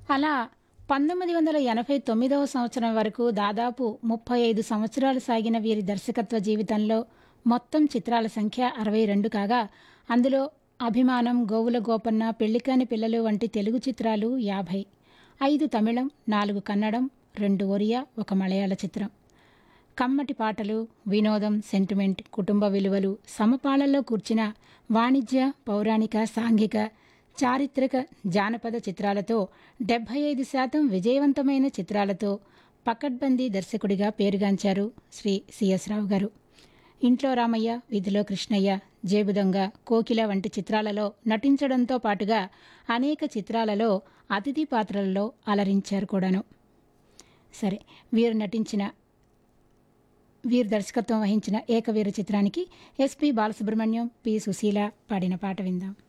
అలా పంతొమ్మిది వందల ఎనభై తొమ్మిదవ సంవత్సరం వరకు దాదాపు ముప్పై ఐదు సంవత్సరాలు సాగిన వీరి దర్శకత్వ జీవితంలో మొత్తం చిత్రాల సంఖ్య అరవై రెండు కాగా అందులో అభిమానం గోవుల గోపన్న పెళ్లికాని పిల్లలు వంటి తెలుగు చిత్రాలు యాభై ఐదు తమిళం నాలుగు కన్నడం రెండు ఒరియా ఒక మలయాళ చిత్రం కమ్మటి పాటలు వినోదం సెంటిమెంట్ కుటుంబ విలువలు సమపాళల్లో కూర్చిన వాణిజ్య పౌరాణిక సాంఘిక చారిత్రక జానపద చిత్రాలతో డెబ్భై ఐదు శాతం విజయవంతమైన చిత్రాలతో పకడ్బందీ దర్శకుడిగా పేరుగాంచారు శ్రీ సిఎస్ రావు గారు ఇంట్లో రామయ్య విధిలో కృష్ణయ్య జేబుదొంగ కోకిల వంటి చిత్రాలలో నటించడంతో పాటుగా అనేక చిత్రాలలో అతిథి పాత్రలలో అలరించారు కూడాను సరే వీరు నటించిన వీరు దర్శకత్వం వహించిన ఏకవీర చిత్రానికి ఎస్పి బాలసుబ్రహ్మణ్యం పి సుశీల పాడిన పాట విందాం